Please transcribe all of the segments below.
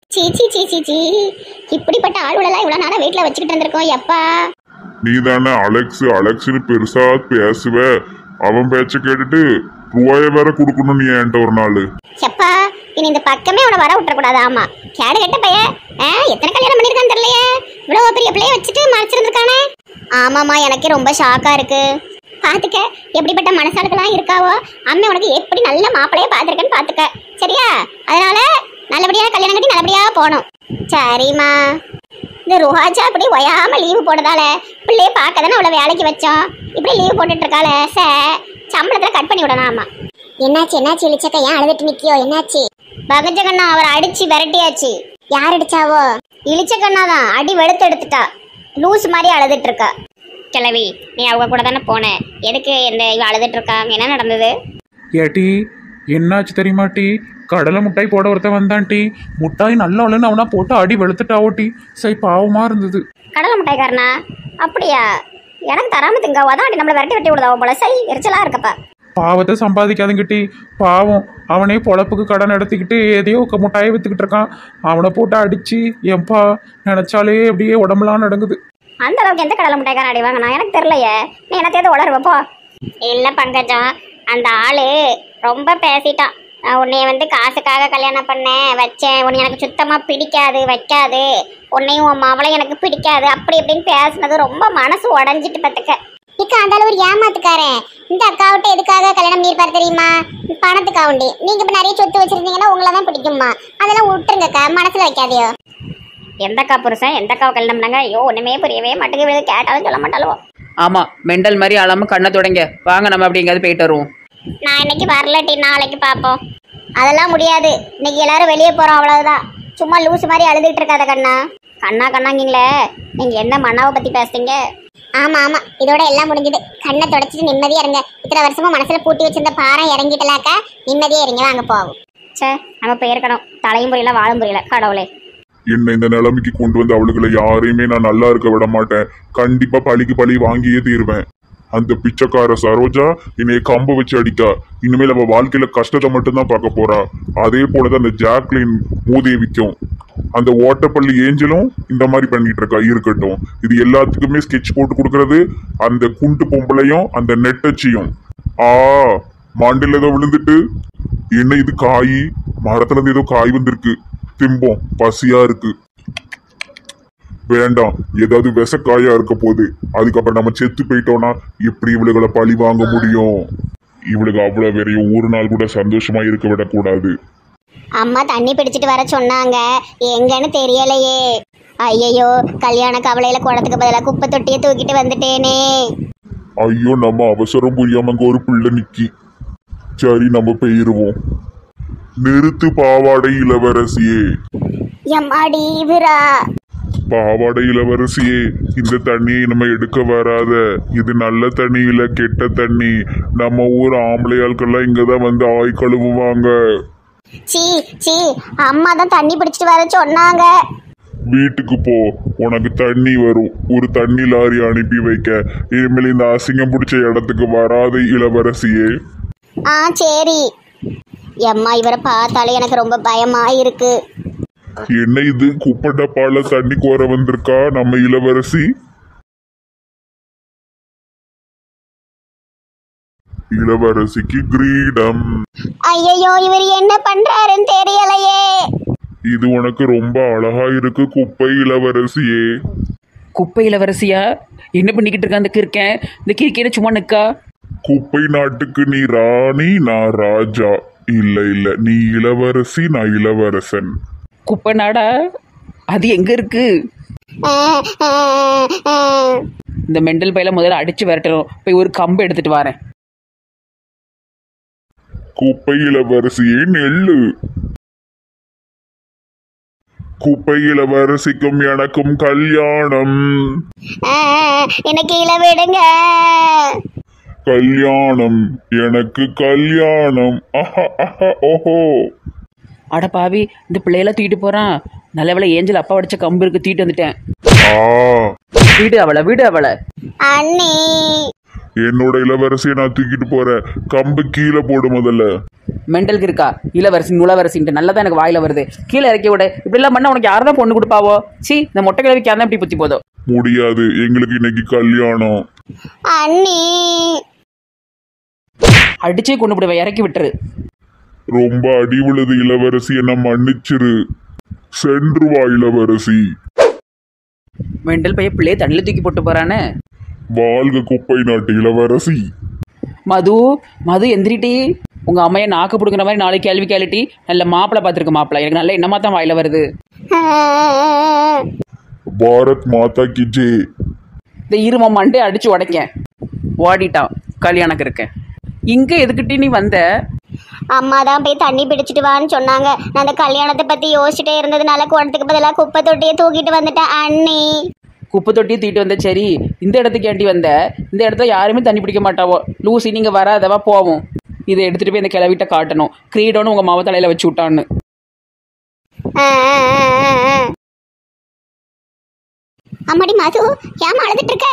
சீ சீ சீ சீ சீ இப்படிப்பட்ட ஆளுகளெல்லாம் இவ்வளோ நாளாக வீட்டில் வச்சுக்கிட்டு இருந்திருக்கோம் எப்பா நீ தானே அலெக்ஸ் அலெக்ஸ்னு பெருசா பேசுவ அவன் பேச்ச கேட்டுட்டு ரூபாய வேற கொடுக்கணும் நீ என்கிட்ட ஒரு நாள் எப்பா இனி இந்த பக்கமே அவனை வர விட்டுறக்கூடாது ஆமா கேடு கெட்ட பையன் ஆ எத்தனை கல்யாணம் பண்ணியிருக்கான்னு தெரியலையே இவ்வளோ பெரிய பிள்ளைய வச்சுட்டு மறைச்சிருந்துருக்கானே ஆமாம்மா எனக்கு ரொம்ப ஷாக்கா இருக்கு பார்த்துக்க எப்படிப்பட்ட மனசாளுக்கெல்லாம் இருக்காவோ அம்மே உனக்கு எப்படி நல்ல மாப்பிளைய பார்த்துருக்கேன்னு பார்த்துக்க சரியா அதனால நல்லபடியாக கல்யாணம் கட்டி நல்லபடியாக போகணும் சரிம்மா இந்த ருஹாஜா அப்படி ஒயாம லீவு போட்டதால பிள்ளைய பார்க்க தானே அவளை வேலைக்கு வச்சோம் இப்படி லீவு போட்டுட்டு இருக்காள சே சம்பளத்தில் கட் பண்ணி விடணும் ஆமா என்னாச்சு என்னாச்சு இளிச்சக்கா ஏன் அழுதுட்டு நிக்கியோ என்னாச்சு பகஜகண்ணா அவரை அடிச்சு விரட்டியாச்சு யார் அடிச்சாவோ இளிச்சக்கண்ணா தான் அடி வெளுத்து எடுத்துட்டா லூஸ் மாதிரி அழுதுட்டு இருக்கா கிளவி நீ அவங்க கூட தானே போன எதுக்கு இந்த இவ அழுதுட்டு இருக்காங்க என்ன நடந்தது ஏட்டி என்னாச்சு தெரியுமா டி கடலை முட்டாய் போட ஒருத்தன் வந்தான் டி முட்டாய் நல்ல ஆளுன்னு அவனா போட்டு அடி வெளுத்துட்டாவோ டி சரி பாவமா இருந்தது கடலை மிட்டாய்க்காரனா அப்படியா எனக்கு தராம திங்காவோ அதான் நம்மளை விரட்டி வெட்டி விடுதாவோ போல சை எரிச்சலா இருக்கப்பா பாவத்தை சம்பாதிக்காதுங்க டி பாவம் அவனே பொழப்புக்கு கடன் எடுத்துக்கிட்டு எதையோ க- முட்டாயை வித்துக்கிட்டு இருக்கான் அவனை போட்டு அடிச்சு எப்பா நினைச்சாலே அப்படியே உடம்புலாம் நடங்குது அந்த அளவுக்கு எந்த கடலை மிட்டாய்க்காரன் அடி வாங்கினா எனக்கு தெரியலையே நீ என்ன தேர்ந்து உளருவ போ இல்லை பங்கஜம் அந்த ஆளு ரொம்ப பேசிட்டான் நான் உன்னைய வந்து காசுக்காக கல்யாணம் பண்ணேன் வச்சேன் உன்னை எனக்கு சுத்தமாக பிடிக்காது வைக்காது உன்னையும் உன் மாவளையும் எனக்கு பிடிக்காது அப்படி இப்படின்னு பேசுனது ரொம்ப மனசு உடஞ்சிட்டு பார்த்துக்க இக்கா அந்த ஒரு ஏமாத்துக்காரன் இந்த அக்காவிட்ட எதுக்காக கல்யாணம் பண்ணியிருப்பார் தெரியுமா பணத்துக்காவுண்டி நீங்க இப்ப நிறைய சொத்து வச்சிருந்தீங்கன்னா உங்களை தான் பிடிக்குமா அதெல்லாம் விட்டுருங்கக்கா மனசுல வைக்காதையோ எந்தக்கா புருஷன் எந்தக்கா கல்யாணம் பண்ணாங்க ஐயோ ஒண்ணுமே புரியவே மாட்டேங்குது கேட்டாலும் சொல்ல மாட்டாளோ ஆமாம் மெண்டல் மாதிரி அழாம கண்ணை தொடங்க வாங்க நம்ம அப்படி எங்கேயாவது போயிட்டு வருவோம் நான் இன்னைக்கு வரலட்டி நாளைக்கு பார்ப்போம் அதெல்லாம் முடியாது இன்னைக்கு எல்லாரும் வெளியே போறோம் அவ்வளவுதான் சும்மா லூஸ் மாதிரி அழுதுட்டு இருக்காத கண்ணா கண்ணா கண்ணாங்கீங்களே நீங்க எந்த மண்ணாவை பத்தி பேசுறீங்க ஆமா ஆமா இதோட எல்லாம் முடிஞ்சது கண்ணை தொடச்சிட்டு நிம்மதியா இருங்க இத்தனை வருஷமா மனசுல பூட்டி வச்சிருந்த பாரம் இறங்கிட்டலாக்கா நிம்மதியா இருங்க வாங்க போவோம் சே நம்ம போயிருக்கணும் தலையும் புரியல வாழும் புரியல கடவுளே என்னை இந்த நிலைமைக்கு கொண்டு வந்து அவளுகளை யாரையுமே நான் நல்லா இருக்க விட மாட்டேன் கண்டிப்பா பழிக்கு பழி வாங்கியே தீருவேன் அந்த பிச்சைக்கார சரோஜா என்னைய கம்ப வச்சு அடிக்கா இனிமேல் அவ வாழ்க்கையில கஷ்டத்தை மட்டும்தான் பார்க்க போறா அதே போலதான் அந்த ஜாக்லின் மூதேவிக்கும் அந்த ஓட்டப்பள்ளி ஏஞ்சலும் இந்த மாதிரி பண்ணிட்டு இருக்கா இருக்கட்டும் இது எல்லாத்துக்குமே ஸ்கெட்ச் போட்டு கொடுக்கறது அந்த குண்டு பொம்பளையும் அந்த நெட்டச்சியும் ஆ மாண்டில் ஏதோ விழுந்துட்டு என்ன இது காய் மரத்துல இருந்து ஏதோ காய் வந்திருக்கு திம்போம் பசியா இருக்கு வேண்டாம் ஏதாவது விசக்காயா இருக்க போகுது அதுக்கப்புறம் நம்ம செத்து போயிட்டோம்னா எப்படி இவளுகளை பழி வாங்க முடியும் இவளுக்கு அவ்வளவு வெறியும் ஒரு நாள் கூட சந்தோஷமா இருக்க விடக்கூடாது அம்மா தண்ணி பிடிச்சிட்டு வர சொன்னாங்க எங்கன்னு தெரியலையே ஐயையோ கல்யாண கவலையில குடத்துக்கு பதிலாக குப்பை தொட்டியை தூக்கிட்டு வந்துட்டேனே ஐயோ நம்ம அவசரம் புரியாம அங்க ஒரு பிள்ளை நிக்கி சரி நம்ம போயிருவோம் நிறுத்து பாவாடை இளவரசியே எம்மாடி இவரா பாவாடை இளவரசியே இந்த தண்ணியை நம்ம எடுக்க வராத இது நல்ல தண்ணி இல்ல கெட்ட தண்ணி நம்ம ஊர் ஆம்பளை ஆட்கள்லாம் இங்கதான் வந்து ஆய் கழுவுவாங்க சீ சீ அம்மா தான் தண்ணி பிடிச்சிட்டு வர சொன்னாங்க வீட்டுக்கு போ உனக்கு தண்ணி வரும் ஒரு தண்ணி லாரி அனுப்பி வைக்க இனிமேல் இந்த அசிங்கம் பிடிச்ச இடத்துக்கு வராத இளவரசியே ஆ சரி எம்மா இவரை பார்த்தாலே எனக்கு ரொம்ப பயமா இருக்கு என்ன இது குப்பை டப்பால தண்ணி கோர வந்திருக்கா நம்ம இளவரசி இளவரசிக்கு கிரீடம் ஐயையோ இவர் என்ன பண்றாருன்னு தெரியலையே இது உனக்கு ரொம்ப அழகா இருக்கு குப்பை இளவரசியே குப்பை இளவரசியா என்ன பண்ணிக்கிட்டு இருக்கா அந்த கிறுக்கன் இந்த கிறுக்கின சும்மா நிக்கா குப்பை நாட்டுக்கு நீ ராணி நான் ராஜா இல்ல இல்ல நீ இளவரசி நான் இளவரசன் குப்பை நாடா அது எங்க இருக்கு ஆ, ஆ, ஆ. இந்த மெண்டல் பையில முதல்ல அடிச்சு விரட்டணும் போய் ஒரு கம்பு எடுத்துட்டு வரேன் குப்பை இளவரசியே நெல்லு குப்பை இளவரசிக்கும் எனக்கும் கல்யாணம் ஆ, என்னை கீழே விடுங்க கல்யாணம் எனக்கு கல்யாணம் அஹ அஹ ஓஹோ அட பாவி இந்த பிள்ளையெல்லாம் தூக்கிட்டு போறான் நல்ல வேளை ஏஞ்சல் அப்பா அடிச்ச கம்பு இருக்கு தூக்கிட்டு வந்துட்டேன் ஆ வீடு அவளை வீடு அவளை அண்ணி என்னோட இளவரசியை நான் தூக்கிட்டு போறேன் கம்பு கீழே போடு முதல்ல மெண்டலுக்கு இருக்கா இளவரசி நுளவரசின்ட்டு நல்லா தான் எனக்கு வாயில வருது கீழே இறக்கி விட இப்படிலாம் பண்ணா உனக்கு யார் தான் பொண்ணு கொடுப்பாவோ சி இந்த மொட்டை கிழவிக்கு யார் தான் இப்படி புத்தி போதோ முடியாது எங்களுக்கு இன்னைக்கு கல்யாணம் அண்ணி அடிச்சே கொண்டு விடுவேன் இறக்கி விட்டுரு ரொம்ப அடி விழுது இளவரசி என்ன மன்னிச்சிரு சென்று வா இளவரசி மெண்டல் பையன் பிள்ளைய தண்ணியில் தூக்கி போட்டு போறானே வாழ்க குப்பை நாட்டு இளவரசி மது மது எந்திரிட்டி உங்க அம்மையை நாக்கு பிடுங்குற மாதிரி நாளைக்கு கேள்வி கேளுட்டி நல்ல மாப்பிளை பார்த்துருக்க மாப்பிளை எனக்கு நல்ல என்னமா தான் வாயில வருது பாரத் மாதா கி ஜே இந்த இரும மண்டே அடிச்சு உடைக்கேன் ஓடிட்டான் கல்யாணக்கு இருக்கேன் இங்க எதுக்கிட்டி நீ வந்த அம்மா தான் போய் தண்ணி பிடிச்சிட்டு வான்னு சொன்னாங்க நான் அந்த கல்யாணத்தை பத்தி யோசிச்சுட்டே இருந்ததுனால குடத்துக்கு பதிலாக குப்பை தொட்டியை தூக்கிட்டு வந்துட்டேன் அண்ணி குப்பை தொட்டியை தூக்கிட்டு வந்த சரி இந்த இடத்துக்கு ஏண்டி வந்த இந்த இடத்துல யாருமே தண்ணி பிடிக்க மாட்டாவோ லூசி நீங்க வராதவா போவோம் இதை எடுத்துட்டு போய் இந்த கிளவிட்ட காட்டணும் கிரீடோன்னு உங்க மாவ தலையில வச்சு விட்டான்னு ஆ, ஆ, ஆ, ஆ, ஆ. அம்மாடி மது ஏமா அழுதுட்டு இருக்க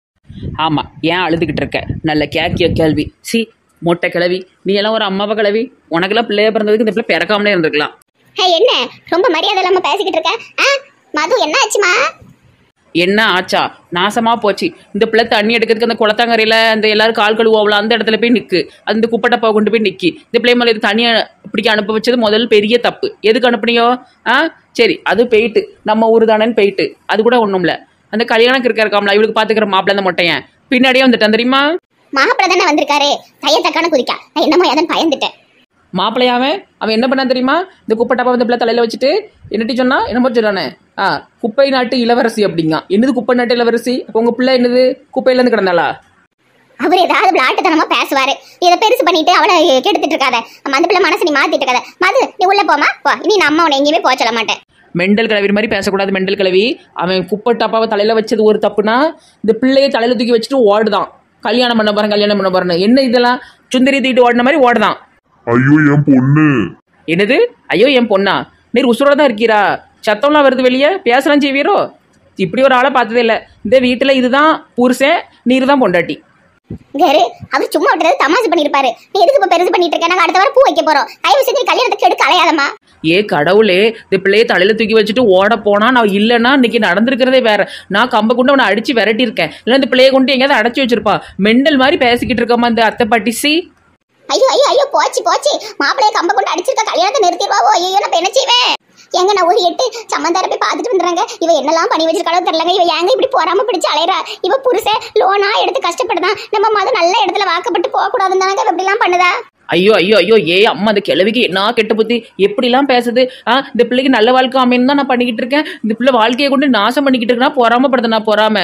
ஆமா ஏன் அழுதுகிட்டு இருக்க நல்ல கேக்கிய கேள்வி சி மொட்டை கிளவி நீ எல்லாம் ஒரு அம்மாவை கிளவி உனக்கெல்லாம் பிள்ளைய பிறந்ததுக்கு இந்த பிள்ளை பிறக்காமலே இருந்திருக்கலாம் ஹே என்ன ரொம்ப மரியாதை இல்லாம பேசிக்கிட்டு இருக்க ஆ மது என்ன ஆச்சுமா என்ன ஆச்சா நாசமா போச்சு இந்த பிள்ளை தண்ணி எடுக்கிறதுக்கு அந்த குளத்தாங்கரையில அந்த எல்லாரும் கால் கழுவாவில் அந்த இடத்துல போய் நிற்கு அந்த குப்பட்டப்பா கொண்டு போய் நிக்கி இந்த பிள்ளை மேலே இது தனியா பிடிக்க அனுப்ப வச்சது முதல் பெரிய தப்பு எதுக்கு அனுப்புனியோ ஆ சரி அது போயிட்டு நம்ம ஊர் தானேன்னு போயிட்டு அது கூட ஒண்ணும் இல்ல அந்த கல்யாணம் இருக்க இருக்காமல இவளுக்கு பாத்துக்கிற மாப்பிள்ள அந்த மொட்டையன் பின்னாடியே வந்துட்டான் தெரியுமா மாப்பிள்ள தானே வந்திருக்காரு தைய தக்கான குதிக்கா நான் என்னமோ எதன் பயந்துட்டேன் மாப்பிள்ளையாவன் அவன் என்ன பண்ணான் தெரியுமா இந்த குப்பட்டப்பா வந்து பிள்ளை தலையில வச்சுட்டு என்னட்டி சொன்னா என்னமோ சொல்லானே ஆ குப்பை நாட்டு இளவரசி அப்படிங்க என்னது குப்பை நாட்டு இளவரசி அப்போ உங்க பிள்ளை என்னது குப்பையில இருந்து கிடந்தாளா அவர் ஏதாவது விளாட்டுத்தனமா பேசுவாரு இதை பெருசு பண்ணிட்டு அவளை கெடுத்துட்டு இருக்காத அம்மா, அந்த பிள்ளை மனசு நீ மாத்திட்டு இருக்காத மது நீ உள்ள போமா போ இனி நான் அம்மா உன்னை எங்கேயுமே போக சொல்ல மாட்டேன் மெண்டல் கிளவி மாதிரி பேசக்கூடாது மெண்டல் கிளவி அவன் குப்பை டப்பாவை தலையில வச்சது ஒரு தப்புனா இந்த பிள்ளைய தலையில தூக்கி வச்சுட்டு ஓடுதான் கல்யாணம் பண்ண போறேன் கல்யாணம் பண்ண போறேன்னு என்ன இதெல்லாம் சுந்தரி தூக்கிட்டு ஓடின மாதிரி ஓடுதான் ஐயோ என் பொண்ணு என்னது ஐயோ என் பொண்ணா நீர் உசுரோட தான் இருக்கீரா சத்தம்லாம் வருது வெளியே பேசலாம் செய்வீரோ இப்படி ஒரு ஆளை பார்த்ததே இல்லை இந்த வீட்டில் இதுதான் புருஷன் நீர் தான் பொண்டாட்டி கரு அவர் சும்மா விட்டுறது தமாசு பண்ணிருப்பாரு நீ எதுக்கு இப்ப பெருசு பண்ணிட்டு இருக்க நாங்க அடுத்த வாரம் பூ வைக்க போறோம் தயவு செஞ்சு கல்யாணத்துக்கு எடுக்க அலையாதம்மா ஏ கடவுளே இந்த பிள்ளைய தலையில தூக்கி வச்சுட்டு ஓட போனா நான் இல்லைன்னா இன்னைக்கு நடந்திருக்கிறதே வேற நான் கம்ப கொண்டு அவனை அடிச்சு விரட்டி இருக்கேன் இல்லை இந்த பிள்ளைய கொண்டு எங்கேயாவது அடைச்சி வச்சிருப்பா மெண்டல் மாதிரி பேசிக்கிட்டு இருக்கமா இந்த அத்தை பாட்டி சி ஐயோ ஐயோ ஐயோ போச்சு போச்சு மாப்பிளைய கம்ப கொண்டு அடிச்சிருக்க கல்யாணத்தை நிறுத்திடுவாவோ ஐயோ நான் இப்ப என்ன செய்வேன் எங்க நான் ஒரு எட்டு சம்மந்தார போய் பார்த்துட்டு வந்துடுறாங்க இவ என்னெல்லாம் பண்ணி வச்சிருக்காளோ தெரியலங்க இவ ஏங்க இப்படி போறாம பிடிச்சு அலையறா இவ புருஷன் லோனா எடுத்து கஷ்டப்படுதான் நம்ம மது நல்ல இடத்துல வாக்கப்பட்டு போக கூடாதுன்னு தானங்க இவ இப்படி எல்லாம் பண்ணுதா ஐயோ ஐயோ ஐயோ ஏ அம்மா அந்த கிழவிக்கு என்ன கெட்ட புத்தி எப்படிலாம் பேசுது ஆ இந்த பிள்ளைக்கு நல்ல வாழ்க்கை அமைன்னு தான் நான் பண்ணிக்கிட்டு இருக்கேன் இந்த பிள்ளை வாழ்க்கையை கொண்டு நாசம் பண்ணிக்கிட்டு இருக்கா பொறாமப்படுது நான் பொறாம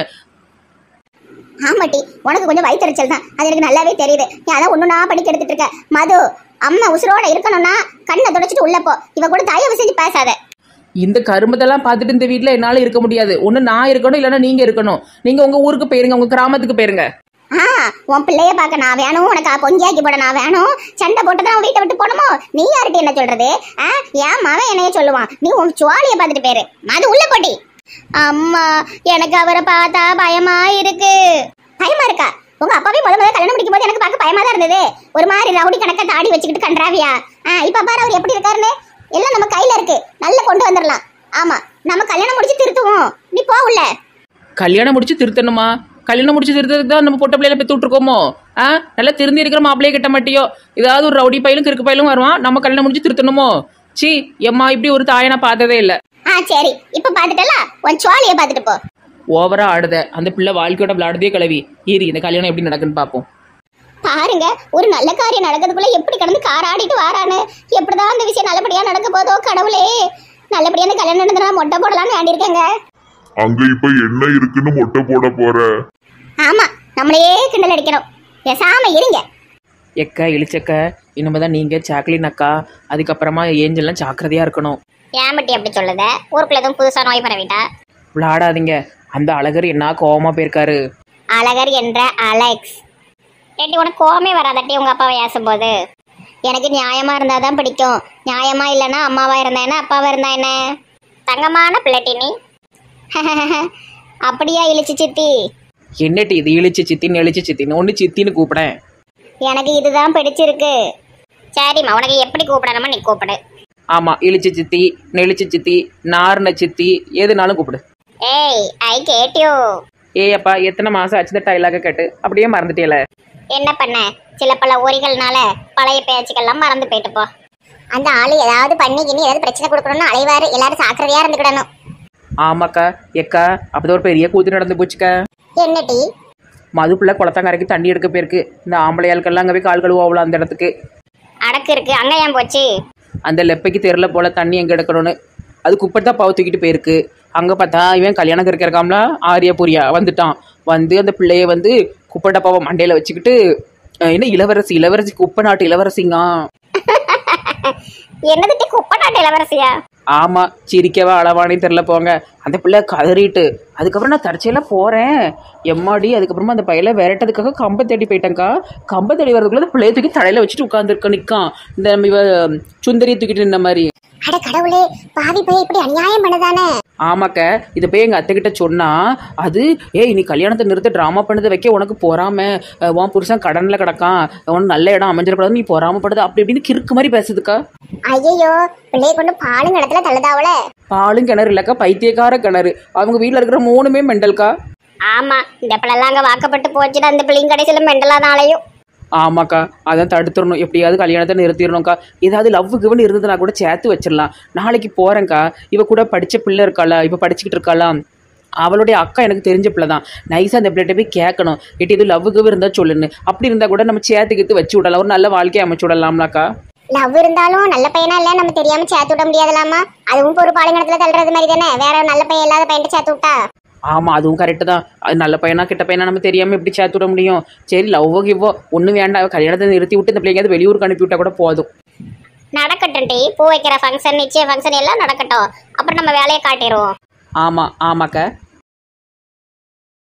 ஆமாட்டி உனக்கு கொஞ்சம் வயிற்றுச்சல் தான் அது எனக்கு நல்லாவே தெரியுது நீ அதான் ஒண்ணுனா படிக்க எடுத்துட்டு இருக்க மது அம்மா உசுரோட இருக்கணும்னா கண்ணை தொடச்சிட்டு உள்ள போ இவ கூட தயவு செஞ்சு பேசாத இந்த கருமத்தெல்லாம் பார்த்துட்டு இந்த வீட்டில் என்னால் இருக்க முடியாது ஒன்று நான் இருக்கணும் இல்லைன்னா நீங்கள் இருக்கணும் நீங்கள் உங்கள் ஊருக்கு போயிருங்க உங்கள் கிராமத்துக்கு போயிருங்க ஆ உன் பிள்ளைய பார்க்க நான் வேணும் உனக்கு பொங்கியாக்கி போட நான் வேணும் சண்டை போட்டு தான் வீட்டை விட்டு போகணுமோ நீ யார்கிட்ட என்ன சொல்றது ஆ என் மவன் என்னைய சொல்லுவான் நீ உன் சுவாலிய பார்த்துட்டு போயிரு மது உள்ள போட்டி அம்மா எனக்கு அவரை பார்த்தா பயமா இருக்கு பயமா இருக்கா உங்க அப்பாவே முத முதல்ல கல்யாணம் முடிக்கும் போது எனக்கு பார்க்க பயமா தான் இருந்தது ஒரு மாதிரி ரவுடி கணக்க தாடி வச்சுக்கிட்டு கன்றாவியா ஆ இப்ப பாரு அவர் எப்படி இருக்காருன்னு எல்லாம் நம்ம கையில இருக்கு நல்லா கொண்டு வந்துடலாம் ஆமா நம்ம கல்யாணம் முடிச்சு திருத்துவோம் நீ போ உள்ள கல்யாணம் முடிச்சு திருத்தணுமா கல்யாணம் முடிச்சு திருத்ததுக்கு தான் நம்ம பொட்ட பிள்ளையில பெற்று விட்ருக்கோமோ ஆ நல்லா திருந்தி இருக்கிற மாப்பிள்ளையே கிட்ட மாட்டியோ ஏதாவது ஒரு ரவுடி பையலும் கிறுக்கு பையலும் வருவான் நம்ம கல்யாணம் முடிச்சு திருத்தணுமோ சி எம்மா இப்படி ஒரு தாயை நான் பார்த்ததே இல்லை ஆ சரி இப்ப பாத்துட்டல உன் சுவாலிய பாத்துட்டு போ ஓவரா ஆடுத அந்த பிள்ளை வாழ்க்கையோட விளையாடுதே கிளவி ஈரி இந்த கல்யாணம் எப்படி நடக்குன்னு பார்ப்போம் பாருங்க ஒரு நல்ல காரியம் நடக்கிறதுக்குள்ள எப்படி கடந்து காராடிட்டு வாரானு எப்படிதான் அந்த விஷயம் நல்லபடியா நடக்க போதோ கடவுளே நல்லபடியா அந்த கல்யாணம் நடந்தா மொட்டை போடலாம்னு வேண்டியிருக்கேங்க அங்க இப்ப என்ன இருக்குன்னு மொட்டை போட போற ஆமா நம்மளையே கிண்டல் அடிக்கணும் பேசாம இருங்க எக்க இழிச்சக்க இனிமே தான் நீங்கள் சாக்லின் அக்கா அதுக்கப்புறமா ஏஞ்சல்லாம் ஜாக்கிரதையாக இருக்கணும் ஏன் பட்டி அப்படி சொல்லுத ஊருக்குள்ள எதுவும் புதுசா நோய் பரவிட்டா விளையாடாதீங்க அந்த அழகர் என்ன கோவமா போயிருக்காரு அழகர் என்ற அலெக்ஸ் ஏட்டி உனக்கு கோவமே வராதட்டி உங்க அப்பாவை ஏசும்போது எனக்கு நியாயமா இருந்தா தான் பிடிக்கும் நியாயமா இல்லைன்னா அம்மாவா இருந்தா என்ன அப்பாவா இருந்தா என்ன தங்கமான பிள்ளைட்டி நீ அப்படியா இழிச்சு சித்தி என்னட்டி இது இழிச்சு சித்தின்னு இழிச்சு சித்தின்னு ஒன்று சித்தின்னு கூப்பிடேன் எனக்கு இதுதான் பிடிச்சிருக்கு சரிம்மா உனக்கு எப்படி கூப்பிடணுமோ நீ கூப்பிடு ஆமாம் இழிச்சு சித்தி நெளிச்சு சித்தி நார்ன சித்தி எதுனாலும் கூப்பிடு ஏய் ஐ கேட் யூ ஏய் அப்பா எத்தனை மாதம் ஆச்சு இந்த டைலாக கேட்டு அப்படியே மறந்துட்டேல என்ன பண்ண சில பல ஊரிகள்னால பழைய பேச்சுக்கெல்லாம் மறந்து போயிட்டு போ அந்த ஆளு ஏதாவது பண்ணி கிண்ணி ஏதாவது பிரச்சனை கொடுக்கணும்னு அலைவாரு எல்லாரும் சாக்கிரதையா இருந்துக்கிடணும் ஆமாக்கா எக்கா அப்போ ஒரு பெரிய கூத்து நடந்து போச்சுக்கா என்ன டீ மதுப்புள்ள குளத்தங்கரைக்கு தண்ணி எடுக்க போயிருக்கு இந்த ஆம்பளை ஆட்கள்லாம் அங்கே போய் கால் கழுவாவில் அந்த இடத்துக்கு அடக்கு இருக்கு அங்க ஏன் போச்சு அந்த லெப்பைக்கு தெருல போல தண்ணி எங்கே எடுக்கணும்னு அது குப்பை தான் பாவு தூக்கிட்டு போயிருக்கு அங்கே பார்த்தா இவன் கல்யாணம் இருக்காம்ல ஆரியா பூரியா வந்துட்டான் வந்து அந்த பிள்ளைய வந்து குப்பை டப்பாவை மண்டையில் வச்சுக்கிட்டு அஹ், என்ன இளவரசி இளவரசி குப்பை நாட்டு இளவரசிங்க என்னது டீ குப்பை நாட்டு இளவரசியா ஆமாம் சிரிக்கவா அளவானே தெரில போங்க அந்த பிள்ளை கதறிட்டு அதுக்கப்புறம் நான் தற்செயலாக போகிறேன் எம்மாடி அதுக்கப்புறமா அந்த பையலை விரட்டதுக்காக கம்பை தேடி போயிட்டேங்க்கா கம்பை தேடி வரதுக்குள்ள அந்த பிள்ளைய தூக்கி தலையில் வச்சுட்டு உட்காந்துருக்க நிற்கான் இந்த நம்ம இவ சுந்தரியை தூக்கிட்டு நின்ன மாதிரி அட கடவுளே பாவி போய் இப்படி அநியாயம் பண்ணுதானே ஆமாக்க இதை போய் எங்கள் அத்தைக்கிட்ட சொன்னா அது ஏய் நீ கல்யாணத்தை நிறுத்த ட்ராமா பண்ணதை வைக்க உனக்கு பொறாம அஹ், உன் புருஷன் கடனில் கிடக்கான் உனக்கு நல்ல இடம் அமைஞ்சிடக்கூடாது நீ பொறாமப்படுது அப்படி இப்படின்னு கிறுக்கு மாதிரி பேசுதுக்கா ஐயோ பிள்ளைய கொண்டு பாலும் இடத்துல தள்ளுதாவல பாலும் கிணறு இல்லக்கா பைத்தியக்கார கிணறு அவங்க வீட்டில் இருக்கிற மூணுமே மெண்டல்க்கா ஆமா இந்த பிள்ளைலாம் அங்க வாக்கப்பட்டு போச்சுடா அந்த பிள்ளைங்க கடைசியில மெண்டலானாலையும் ஆமாக்கா அதான் தடுத்துடணும் எப்படியாவது கல்யாணத்தை நிறுத்திடணும்க்கா ஏதாவது லவ் கிவன் இருந்ததுன்னா கூட சேர்த்து வச்சிடலாம் நாளைக்கு போகிறேங்க்கா இவ கூட படித்த பிள்ளை இருக்காளா இப்போ படிச்சுக்கிட்டு இருக்காளா அவளுடைய அக்கா எனக்கு தெரிஞ்ச பிள்ளை தான் நைஸாக அந்த பிள்ளைகிட்ட போய் கேட்கணும் எட்டி எதுவும் லவ் கிவ் இருந்தால் சொல்லுன்னு அப்படி இருந்தால் கூட நம்ம சேர்த்துக்கிட்டு வச்சு விடலாம் ஒரு நல்ல வாழ்க்கையை அமைச்சு விடலாம்லாக்கா லவ் இருந்தாலும் நல்ல பையனா இல்ல நம்ம தெரியாம சேர்த்து விட முடியாதுலாமா அதுவும் இப்போ ஒரு பாலிங்கடத்துல தள்ளுறது மாதிரி தானே வேற நல்ல பையன் இல்லாத பையன் சேர்த்து விட்டா ஆமாம் அதுவும் கரெக்டு தான் அது நல்ல பையனா கெட்ட பையனா நம்ம தெரியாமல் எப்படி சேர்த்து விட முடியும் சரி லவ்வோ கிவ்வோ ஒன்றும் வேண்டாம் கல்யாணத்தை நிறுத்தி விட்டு இந்த பிள்ளைங்க வெளியூருக்கு அனுப்பி விட்டா கூட போதும் நடக்கட்டும் டி பூ வைக்கிற ஃபங்க்ஷன் நிச்சய ஃபங்க்ஷன் எல்லாம் நடக்கட்டும் அப்புறம் நம்ம வேலையை காட்டிடுவோம் ஆமாம் ஆமாக்கா